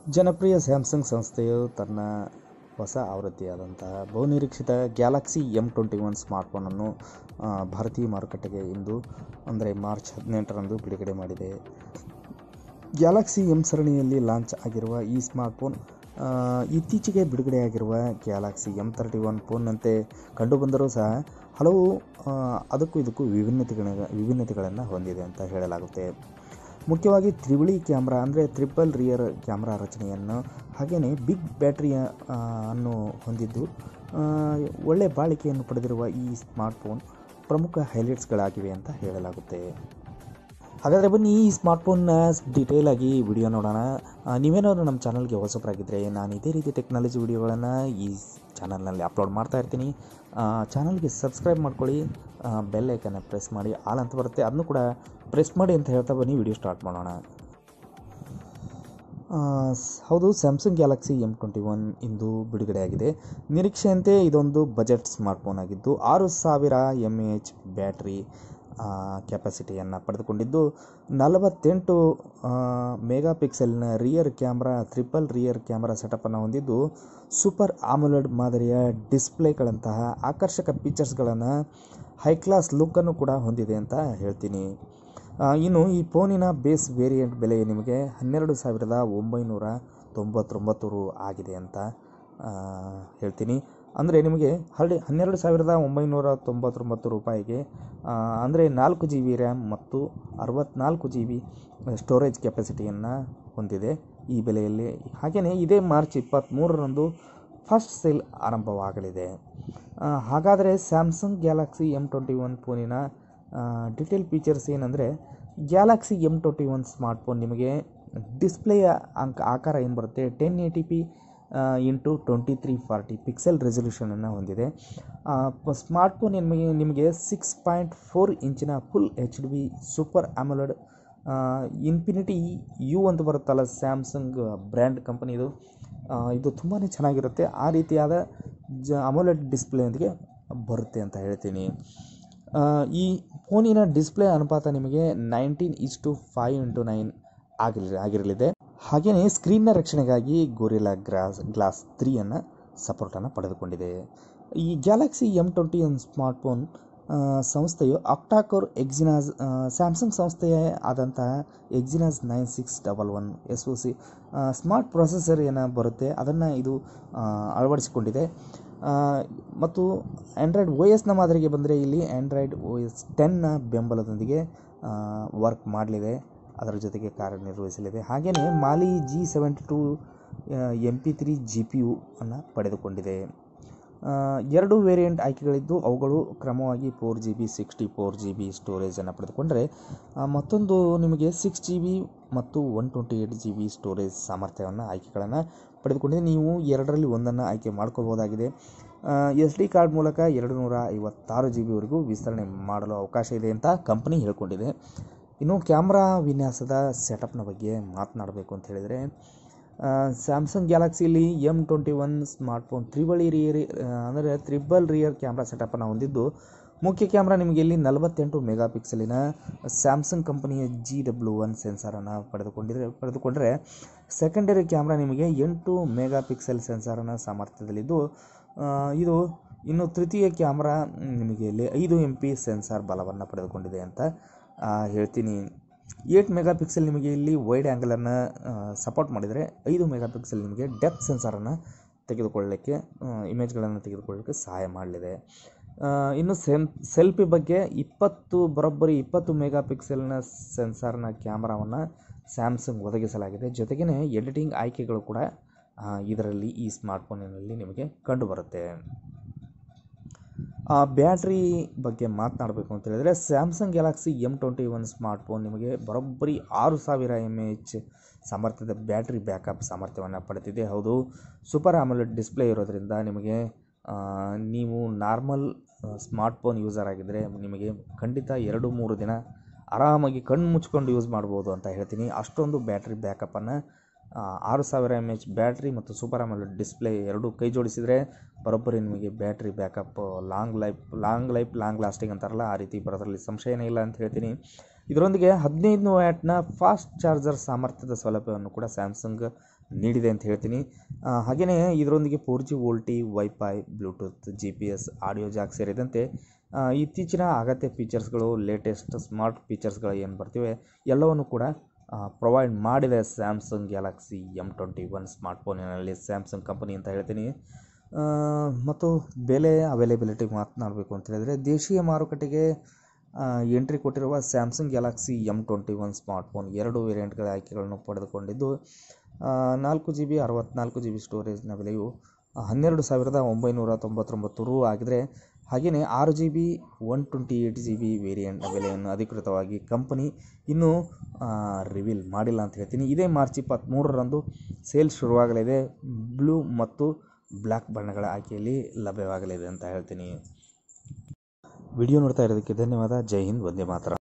ಜನಪ್ರಿಯ ಸ್ಯಾಮ್ಸಂಗ್ ಸಂಸ್ಥೆಯು ತನ್ನ ಹೊಸ ಆವೃತ್ತಿಯಾದಂತಹ ಬಹುನಿರೀಕ್ಷಿತ ಗ್ಯಾಲಕ್ಸಿ ಎಮ್ ಟ್ವೆಂಟಿ ಒನ್ ಸ್ಮಾರ್ಟ್ಫೋನನ್ನು ಆ, ಭಾರತೀಯ ಮಾರುಕಟ್ಟೆಗೆ ಇಂದು ಅಂದರೆ ಮಾರ್ಚ್ ಹದಿನೆಂಟರಂದು ಬಿಡುಗಡೆ ಮಾಡಿದೆ ಗ್ಯಾಲಕ್ಸಿ ಎಮ್ ಸರಣಿಯಲ್ಲಿ ಲಾಂಚ್ ಆಗಿರುವ ಈ ಸ್ಮಾರ್ಟ್ಫೋನ್ ಆ, ಇತ್ತೀಚೆಗೆ ಬಿಡುಗಡೆಯಾಗಿರುವ ಗ್ಯಾಲಕ್ಸಿ ಎಮ್ ತರ್ಟಿ ಒನ್ ಫೋನ್ನಂತೆ ಕಂಡುಬಂದರೂ ಸಹ ಹಲವು ಆ, ಅದಕ್ಕೂ ಇದಕ್ಕೂ ವಿಭಿನ್ನತೆಗಳ ವಿಭಿನ್ನತೆಗಳನ್ನು ಹೊಂದಿದೆ ಅಂತ ಹೇಳಲಾಗುತ್ತೆ ಮುಖ್ಯವಾಗಿ ತ್ರಿವಳಿ ಕ್ಯಾಮ್ರಾ ಅಂದರೆ ಟ್ರಿಪಲ್ ರಿಯರ್ ಕ್ಯಾಮ್ರಾ ರಚನೆಯನ್ನು ಹಾಗೆಯೇ ಬಿಗ್ ಬ್ಯಾಟ್ರಿಯ ಆ, ಅನ್ನು ಹೊಂದಿದ್ದು ಆ, ಒಳ್ಳೆಯ ಬಾಳಿಕೆಯನ್ನು ಪಡೆದಿರುವ ಈ ಸ್ಮಾರ್ಟ್ಫೋನ್ ಪ್ರಮುಖ ಹೈಲೈಟ್ಸ್ಗಳಾಗಿವೆ ಅಂತ ಹೇಳಲಾಗುತ್ತೆ ಹಾಗಾದರೆ ಬನ್ನಿ ಈ ಸ್ಮಾರ್ಟ್ಫೋನ್ನ ಡೀಟೇಲ್ ಆಗಿ ವಿಡಿಯೋ ನೋಡೋಣ ಆ, ನೀವೇನಾದ್ರು ನಮ್ಮ ಚಾನಲ್ಗೆ ಹೊಸಬರಾಗಿದ್ದರೆ ನಾನು ಇದೇ ರೀತಿ ಟೆಕ್ನಾಲಜಿ ವಿಡಿಯೋಗಳನ್ನು ಈ ಚಾನಲ್ನಲ್ಲಿ ಅಪ್ಲೋಡ್ ಮಾಡ್ತಾ ಇರ್ತೀನಿ ಚಾನಲ್ಗೆ ಸಬ್ಸ್ಕ್ರೈಬ್ ಮಾಡ್ಕೊಳ್ಳಿ ಬೆಲ್ ಐಕನ್ನ ಪ್ರೆಸ್ ಮಾಡಿ ಆಲ್ ಅಂತ ಬರುತ್ತೆ ಅದನ್ನು ಕೂಡ ಪ್ರೆಸ್ ಮಾಡಿ ಅಂತ ಹೇಳ್ತಾ ಬನ್ನಿ ವಿಡಿಯೋ ಸ್ಟಾರ್ಟ್ ಮಾಡೋಣ ಆ, ಸ್- ಹೌದು Samsung Galaxy M twenty one ಇಂದು ಬಿಡುಗಡೆಯಾಗಿದೆ ನಿರೀಕ್ಷೆಯಂತೆ ಇದೊಂದು ಬಜೆಟ್ ಸ್ಮಾರ್ಟ್ಫೋನ್ ಆಗಿದ್ದು ಆರು ಸಾವಿರ ಎಮ್ ಎ ಎಚ್ ಬ್ಯಾಟ್ರಿ ಕೆಪಾಸಿಟಿಯನ್ನು ಪಡೆದುಕೊಂಡಿದ್ದು ನಲವತ್ತೆಂಟು ಮೆಗಾ ಪಿಕ್ಸೆಲ್ನ rear camera triple rear camera ಸೆಟಪನ್ನು ಹೊಂದಿದ್ದು ಸೂಪರ್ ಆಮುಲೆಡ್ ಮಾದರಿಯ ಡಿಸ್ಪ್ಲೇಗಳಂತಹ ಆಕರ್ಷಕ ಫೀಚರ್ಸ್ಗಳನ್ನು ಹೈ ಕ್ಲಾಸ್ ಲುಕ್ಕನ್ನು ಕೂಡ ಹೊಂದಿದೆ ಅಂತ ಹೇಳ್ತೀನಿ ಆ, ಇನ್ನು ಈ ಫೋನಿನ ಬೇಸ್ ವೇರಿಯಂಟ್ ಬೆಲೆ ನಿಮಗೆ ಹನ್ನೆರಡು ಸಾವಿರದ ಒಂಬೈನೂರ ತೊಂಬತ್ತೊಂಬತ್ತು ರು ಆಗಿದೆ ಅಂತ ಆ, ಹೇಳ್ತೀನಿ ಅಂದರೆ ನಿಮಗೆ ಹಳ್ಳಿ ಹನ್ನೆರಡು ಸಾವಿರದ ಒಂಬೈನೂರ ತೊಂಬತ್ತೊಂಬತ್ತು ರೂಪಾಯಿಗೆ ಅಂದರೆ ನಾಲ್ಕು ಜಿ ಬಿ ರ್ಯಾಮ್ ಮತ್ತು ಅರವತ್ನಾಲ್ಕು ಜಿ ಬಿ ಸ್ಟೋರೇಜ್ ಕೆಪಾಸಿಟಿಯನ್ನು ಹೊಂದಿದೆ ಈ ಬೆಲೆಯಲ್ಲಿ ಹಾಗೆಯೇ ಇದೇ ಮಾರ್ಚ್ ಇಪ್ಪತ್ತ್ಮೂರರಂದು ಫಸ್ಟ್ ಸೇಲ್ ಆರಂಭವಾಗಲಿದೆ ಆ, ಹಾಗಾದರೆ Samsung Galaxy M twenty one ಫೋನಿನ ಡಿಟೇಲ್ ಫೀಚರ್ಸ್ ಏನಂದರೆ Galaxy M twenty one smartphone ನಿಮಗೆ ಡಿಸ್ಪ್ಲೇಯ ಅಂಕ ಆಕಾರ ಏನು ಬರುತ್ತೆ ten eighty P into twenty three forty pixel ರೆಸೊಲ್ಯೂಷನನ್ನು ಹೊಂದಿದೆ ಸ್ಮಾರ್ಟ್ಫೋನ್ ನಿಮಗೆ ನಿಮಗೆ ಸಿಕ್ಸ್ ಪಾಯಿಂಟ್ ಫೋರ್ ಇಂಚಿನ full H D B super AMOLED infinity U ಅಂತ ಬರುತ್ತಲ್ಲ ಸ್ಯಾಮ್ಸಂಗ್ ಬ್ರ್ಯಾಂಡ್ ಕಂಪನಿದು ಆ, ಇದು ತುಂಬಾ ಚೆನ್ನಾಗಿರುತ್ತೆ ಆ ರೀತಿಯಾದ ಜ ಅಮೋಲೆಡ್ ಡಿಸ್ಪ್ಲೇಯೊಂದಿಗೆ ಬರುತ್ತೆ ಅಂತ ಹೇಳ್ತೀನಿ ಆ, ಈ ಫೋನಿನ ಡಿಸ್ಪ್ಲೇ ಅನುಪಾತ ನಿಮಗೆ nineteen is to five into nine ಆಗಿರಲಿ ಆಗಿರಲಿದೆ ಹಾಗೆಯೇ ಸ್ಕ್ರೀನ್ನ ರಕ್ಷಣೆಗಾಗಿ ಗೋರಿಲ್ಲಾ ಗ್ಲಾಸ್ ಗ್ಲಾಸ್ ತ್ರೀಯನ್ನು ಸಪೋರ್ಟನ್ನು ಪಡೆದುಕೊಂಡಿದೆ ಈ Galaxy M twenty one smartphone ಆ, ಸಂಸ್ಥೆಯು ಅಕ್ಟಾಕೋರ್ ಎಕ್ಸಿನಾಸ್ ಸ್ಯಾಮ್ಸಂಗ್ ಸಂಸ್ಥೆಯ ಆದಂತಹ Exynos nine six double one S O C smart processor ಏನು ಬರುತ್ತೆ ಅದನ್ನು ಇದು ಆ, ಅಳವಡಿಸಿಕೊಂಡಿದೆ ಆ, ಮತ್ತು ಆ್ಯಂಡ್ರಾಯ್ಡ್ ಓ ಎಸ್ನ ಮಾದರಿಗೆ ಬಂದರೆ ಇಲ್ಲಿ ಆ್ಯಂಡ್ರಾಯ್ಡ್ ಓ ಎಸ್ ಟೆನ್ನ ಬೆಂಬಲದೊಂದಿಗೆ ವರ್ಕ್ ಮಾಡಲಿದೆ ಅದರ ಜೊತೆಗೆ ಕಾರ್ಯನಿರ್ವಹಿಸಲಿದೆ ಹಾಗೆಯೇ Mali G seventy two M P three G P U ಅನ್ನು ಪಡೆದುಕೊಂಡಿದೆ ಆ, ಎರಡು ವೇರಿಯಂಟ್ ಆಯ್ಕೆಗಳಿದ್ದು ಅವುಗಳು ಕ್ರಮವಾಗಿ four G B sixty four G B ಸ್ಟೋರೇಜನ್ನು ಪಡೆದುಕೊಂಡರೆ ಆ, ಮತ್ತೊಂದು ನಿಮಗೆ ಸಿಕ್ಸ್ ಜಿ ಬಿ ಮತ್ತು one twenty eight G B storage ಸಾಮರ್ಥ್ಯವನ್ನು ಆಯ್ಕೆಗಳನ್ನು ಪಡೆದುಕೊಂಡಿದೆ ನೀವು ಎರಡರಲ್ಲಿ ಒಂದನ್ನು ಆಯ್ಕೆ ಮಾಡ್ಕೋಬೋದಾಗಿದೆ ಎಸ್ ಡಿ ಕಾರ್ಡ್ ಮೂಲಕ ಎರಡು ನೂರ ಐವತ್ತಾರು ಜಿ ಬಿವರೆಗೂ ವಿಸ್ತರಣೆ ಮಾಡಲು ಅವಕಾಶ ಇದೆ ಅಂತ ಕಂಪನಿ ಹೇಳ್ಕೊಂಡಿದೆ ಇನ್ನು ಕ್ಯಾಮ್ರಾ ವಿನ್ಯಾಸದ ಸೆಟಪ್ನ ಬಗ್ಗೆ ಮಾತನಾಡಬೇಕು ಅಂತ ಹೇಳಿದರೆ ಸ್ಯಾಮ್ಸಂಗ್ ಗ್ಯಾಲಕ್ಸಿಲಿ ಎಮ್ ಟ್ವೆಂಟಿ ಒನ್ ಸ್ಮಾರ್ಟ್ಫೋನ್ ತ್ರಿಬಳಿ ರಿಯರ್ ಅಂದರೆ ತ್ರಿಬಲ್ ರಿಯರ್ ಕ್ಯಾಮ್ರಾ ಸೆಟಪನ್ನು ಹೊಂದಿದ್ದು ಮುಖ್ಯ ಕ್ಯಾಮ್ರಾ ನಿಮಗೆ ಇಲ್ಲಿ ನಲವತ್ತೆಂಟು ಮೆಗಾ ಪಿಕ್ಸೆಲಿನ ಸ್ಯಾಮ್ಸಂಗ್ ಕಂಪನಿಯ ಜಿ ಡಬ್ಲ್ಯೂ ಒನ್ ಸೆನ್ಸಾರನ್ನು ಪಡೆದುಕೊಂಡಿದ್ರೆ ಪಡೆದುಕೊಂಡರೆ ಸೆಕೆಂಡರಿ ಕ್ಯಾಮ್ರಾ ನಿಮಗೆ ಎಂಟು ಮೆಗಾ ಪಿಕ್ಸೆಲ್ ಸೆನ್ಸಾರನ ಸಾಮರ್ಥ್ಯದಲ್ಲಿದ್ದು ಆ, ಇದು ಇನ್ನು ತೃತೀಯ ಕ್ಯಾಮ್ರಾ ಮ್, ನಿಮಗೆ ಇಲ್ಲಿ ಐದು ಎಂ ಪಿ ಸೆನ್ಸಾರ್ ಬಲವನ್ನು ಪಡೆದುಕೊಂಡಿದೆ ಅಂತ ಆ, ಹೇಳ್ತೀನಿ ಏಟ್ ಮೆಗಾ ಪಿಕ್ಸೆಲ್ ನಿಮಗೆ ಇಲ್ಲಿ ವೈಡ್ ಆ್ಯಂಗಲನ್ನು ಸಪೋರ್ಟ್ ಮಾಡಿದರೆ ಐದು ಮೆಗಾ ಪಿಕ್ಸೆಲ್ ನಿಮಗೆ ಡೆಪ್ತ್ ಸೆನ್ಸಾರನ್ನು ತೆಗೆದುಕೊಳ್ಳಲಿಕ್ಕೆ ಇಮೇಜ್ಗಳನ್ನು ತೆಗೆದುಕೊಳ್ಳಲಿಕ್ಕೆ ಸಹಾಯ ಮಾಡಲಿದೆ ಆ, ಇನ್ನು ಸೆನ್ ಸೆಲ್ಫಿ ಬಗ್ಗೆ ಇಪ್ಪತ್ತು ಬರೋಬ್ಬರಿ ಇಪ್ಪತ್ತು ಮೆಗಾ ಪಿಕ್ಸೆಲ್ನ ಸೆನ್ಸಾರ್ನ ಕ್ಯಾಮ್ರಾವನ್ನು ಸ್ಯಾಮ್ಸಂಗ್ ಒದಗಿಸಲಾಗಿದೆ ಜೊತೆಗೇ ಎಡಿಟಿಂಗ್ ಆಯ್ಕೆಗಳು ಕೂಡ ಆ, ಇದರಲ್ಲಿ ಈ ಸ್ಮಾರ್ಟ್ಫೋನಿನಲ್ಲಿ ನಿಮಗೆ ಕಂಡುಬರುತ್ತೆ ಆ ಬ್ಯಾಟ್ರಿ ಬಗ್ಗೆ ಮಾತನಾಡಬೇಕು ಅಂತ ಹೇಳಿದರೆ Samsung Galaxy M twenty one smartphone ನಿಮಗೆ ಬರೋಬ್ಬರಿ ಆರು ಸಾವಿರ ಎಮ್ ಎಚ್ ಸಾಮರ್ಥ್ಯದ ಬ್ಯಾಟ್ರಿ ಬ್ಯಾಕಪ್ ಸಾಮರ್ಥ್ಯವನ್ನು ಪಡೆದಿದೆ ಹೌದು ಸೂಪರ್ ಆಮೊಲೆಡ್ ಡಿಸ್ಪ್ಲೇ ಇರೋದರಿಂದ ನಿಮಗೆ ಆ, ನೀವು ನಾರ್ಮಲ್ ಸ್ಮಾರ್ಟ್ಫೋನ್ ಯೂಸರ್ ಆಗಿದ್ದರೆ ನಿಮಗೆ ಖಂಡಿತ ಎರಡು ಮೂರು ದಿನ ಆರಾಮಾಗಿ ಕಣ್ಣು ಮುಚ್ಕೊಂಡು ಯೂಸ್ ಮಾಡ್ಬೋದು ಅಂತ ಹೇಳ್ತೀನಿ ಅಷ್ಟೊಂದು ಬ್ಯಾಟ್ರಿ ಬ್ಯಾಕಪ್ಪನ್ನು ಆರು ಸಾವಿರ ಎಮ್ ಎಚ್ ಬ್ಯಾಟ್ರಿ ಮತ್ತು ಸೂಪರ್ ಆಮೊಲೆಡ್ ಡಿಸ್ಪ್ಲೇ ಎರಡೂ ಕೈ ಜೋಡಿಸಿದರೆ ಬರೋಬ್ಬರಿ ನಿಮಗೆ battery backup long life long life long lasting ಅಂತಾರಲ್ಲ ಆ ರೀತಿ ಬರೋದ್ರಲ್ಲಿ ಸಂಶಯನೇ ಇಲ್ಲ ಅಂತ ಹೇಳ್ತೀನಿ ಇದರೊಂದಿಗೆ ಹದಿನೈದು ವ್ಯಾಟ್ನ ಫಾಸ್ಟ್ ಚಾರ್ಜರ್ ಸಾಮರ್ಥ್ಯದ ಸೌಲಭ್ಯವನ್ನು ಕೂಡ ಸ್ಯಾಮ್ಸಂಗ್ ನೀಡಿದೆ ಅಂತ ಹೇಳ್ತೀನಿ ಆ, ಹಾಗೆಯೇ ಇದರೊಂದಿಗೆ four G VoLTE wifi Bluetooth G P S audio jack ಸೇರಿದಂತೆ ಆ, ಇತ್ತೀಚಿನ ಅಗತ್ಯ ಫೀಚರ್ಸ್ಗಳು ಲೇಟೆಸ್ಟ್ ಸ್ಮಾರ್ಟ್ ಫೀಚರ್ಸ್ಗಳು ಏನು ಬರ್ತಿವೆ ಎಲ್ಲವನ್ನು ಕೂಡ ಪ್ರೊವೈಡ್ ಮಾಡಿದೆ Samsung Galaxy M twenty one ಸ್ಮಾರ್ಟ್ಫೋನಿನಲ್ಲಿ ಸ್ಯಾಮ್ಸಂಗ್ ಕಂಪನಿ ಅಂತ ಹೇಳ್ತೀನಿ ಆ, ಮತ್ತು ಬೆಲೆ ಅವೈಲೇಬಿಲಿಟಿ ಮಾತನಾಡಬೇಕು ಅಂತ ಹೇಳಿದರೆ ದೇಶೀಯ ಮಾರುಕಟ್ಟೆಗೆ ಎಂಟ್ರಿ ಕೊಟ್ಟಿರುವ Samsung Galaxy M twenty one smartphone ಎರಡು ವೇರಿಯಂಟ್ಗಳ ಆಯ್ಕೆಗಳನ್ನು ಪಡೆದುಕೊಂಡಿದ್ದು ಆ, ನಾಲ್ಕು ಜಿ ಬಿ ಅರವತ್ನಾಲ್ಕು ಜಿ ಬಿ ಸ್ಟೋರೇಜ್ನ ಬೆಲೆಯು ಹನ್ನೆರಡು ಸಾವಿರದ ಒಂಬೈನೂರ ತೊಂಬತ್ತೊಂಬತ್ತು ರು ಆಗಿದ್ರೆ ಹಾಗೆಯೇ ಆರು G B one twenty eight G B ವೇರಿಯಂಟ್ನ ಬೆಲೆಯನ್ನು ಅಧಿಕೃತವಾಗಿ ಕಂಪನಿ ಇನ್ನೂ ರಿವೀಲ್ ಮಾಡಿಲ್ಲ ಅಂತ ಹೇಳ್ತೀನಿ ಇದೇ ಮಾರ್ಚ್ ಇಪ್ಪತ್ತ್ಮೂರರಂದು ಸೇಲ್ ಶುರುವಾಗಲಿದೆ ಬ್ಲೂ ಮತ್ತು ಬ್ಲ್ಯಾಕ್ ಬಣ್ಣಗಳ ಆಯ್ಕೆಯಲ್ಲಿ ಲಭ್ಯವಾಗಲಿದೆ ಅಂತ ಹೇಳ್ತೀನಿ ವಿಡಿಯೋ ನೋಡ್ತಾ ಇರೋದಕ್ಕೆ ಧನ್ಯವಾದ ಜೈ ಹಿಂದ್ ವಂದೇ ಮಾತರ